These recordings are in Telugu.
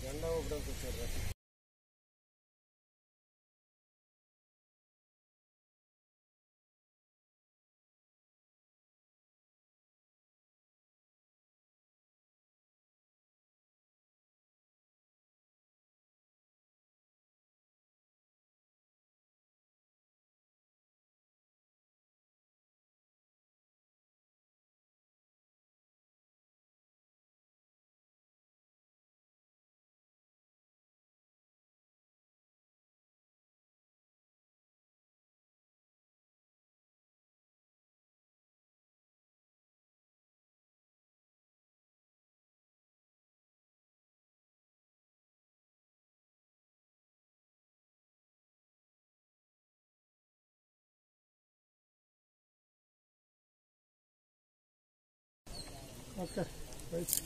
జెండా ఊపడానికి వచ్చారు రా. ఓకే రైట్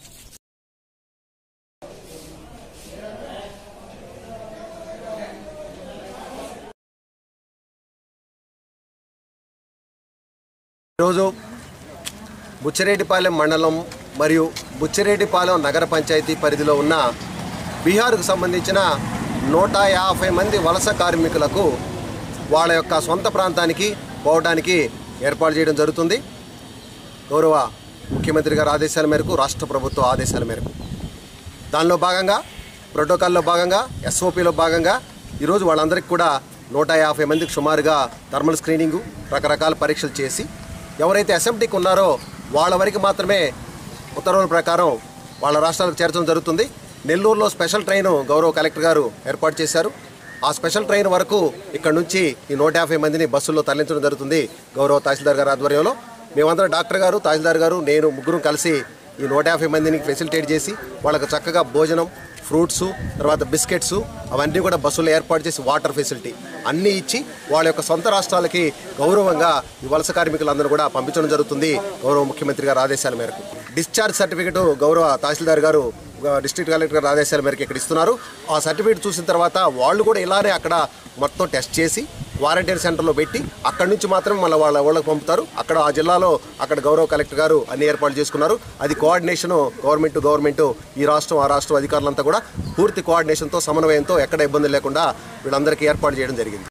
ఈరోజు బుచ్చిరెడ్డిపాలెం మండలం మరియు బుచ్చిరెడ్డిపాలెం నగర పంచాయతీ పరిధిలో ఉన్న బీహార్కు సంబంధించిన నూట యాభై మంది వలస కార్మికులకు వాళ్ళ యొక్క సొంత ప్రాంతానికి పోవడానికి ఏర్పాటు చేయడం జరుగుతుంది గౌరవ ముఖ్యమంత్రి గారి ఆదేశాల మేరకు రాష్ట్ర ప్రభుత్వ ఆదేశాల మేరకు దానిలో భాగంగా ప్రోటోకాల్లో భాగంగా ఎస్ఓపిలో భాగంగా ఈరోజు వాళ్ళందరికీ కూడా నూట యాభై మందికి సుమారుగా థర్మల్ స్క్రీనింగు రకరకాల పరీక్షలు చేసి ఎవరైతే అసెంబ్లీకి ఉన్నారో వాళ్ళ వరకు మాత్రమే ఉత్తర్వుల ప్రకారం వాళ్ళ రాష్ట్రాలకు చేర్చడం జరుగుతుంది నెల్లూరులో స్పెషల్ ట్రైన్ గౌరవ కలెక్టర్ గారు ఏర్పాటు చేశారు ఆ స్పెషల్ ట్రైన్ వరకు ఇక్కడ నుంచి ఈ నూట యాభై మందిని బస్సుల్లో తరలించడం జరుగుతుంది గౌరవ తహసీల్దార్ గారి ఆధ్వర్యంలో మేమందరం డాక్టర్ గారు తహసీల్దార్ గారు నేను ముగ్గురు కలిసి ఈ నూట యాభై మందిని ఫెసిలిటేట్ చేసి వాళ్ళకు చక్కగా భోజనం ఫ్రూట్స్ తర్వాత బిస్కెట్స్ అవన్నీ కూడా బస్సులో ఏర్పాటు చేసి వాటర్ ఫెసిలిటీ అన్నీ ఇచ్చి వాళ్ళ యొక్క సొంత రాష్ట్రాలకి గౌరవంగా ఈ వలస కార్మికులందరూ కూడా పంపించడం జరుగుతుంది గౌరవ ముఖ్యమంత్రి గారి ఆదేశాల మేరకు డిశ్చార్జ్ సర్టిఫికెట్ గౌరవ తహసీల్దార్ గారు డిస్ట్రిక్ట్ కలెక్టర్ గారి ఆదేశాల మేరకు ఇక్కడ ఇస్తున్నారు ఆ సర్టిఫికేట్ చూసిన తర్వాత వాళ్ళు కూడా ఇలానే అక్కడ మొత్తం టెస్ట్ చేసి క్వారంటైన్ సెంటర్లో పెట్టి అక్కడి నుంచి మాత్రం మళ్ళీ వాళ్ళ వాళ్ళకి పంపుతారు అక్కడ ఆ జిల్లాలో అక్కడ గౌరవ కలెక్టర్ గారు అన్ని ఏర్పాట్లు చేసుకున్నారు అది కోఆర్డినేషన్ గవర్నమెంట్ గవర్నమెంట్ ఈ రాష్ట్రం ఆ రాష్ట్రం అధికారులంతా కూడా పూర్తి కోఆర్డినేషన్తో సమన్వయంతో ఎక్కడ ఇబ్బంది లేకుండా వీళ్ళందరికీ ఏర్పాటు చేయడం జరిగింది